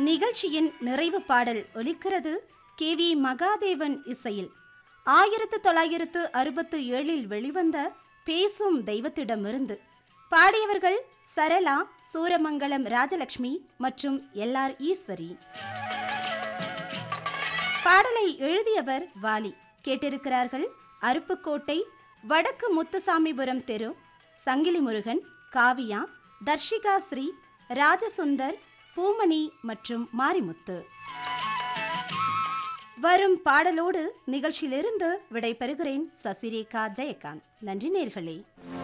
நிகழ்ச்சியின் நிறைவு பாடல் ஒலிக்கிறது கே வி மகாதேவன் இசையில் ஆயிரத்து தொள்ளாயிரத்து அறுபத்து ஏழில் வெளிவந்த பேசும் தெய்வத்திடமிருந்து பாடியவர்கள் சரளா சூரமங்கலம் ராஜலட்சுமி மற்றும் எல் ஆர் ஈஸ்வரி பாடலை எழுதியவர் வாலி கேட்டிருக்கிறார்கள் அருப்புக்கோட்டை வடக்கு முத்துசாமிபுரம் தெரு சங்கிலி முருகன் காவியா தர்ஷிகா ஸ்ரீ ராஜசுந்தர் பூமணி மற்றும் மாரிமுத்து வரும் பாடலோடு நிகழ்ச்சியிலிருந்து விடைபெறுகிறேன் சசிரேகா ஜெயகாந்த் நன்றி நேர்களே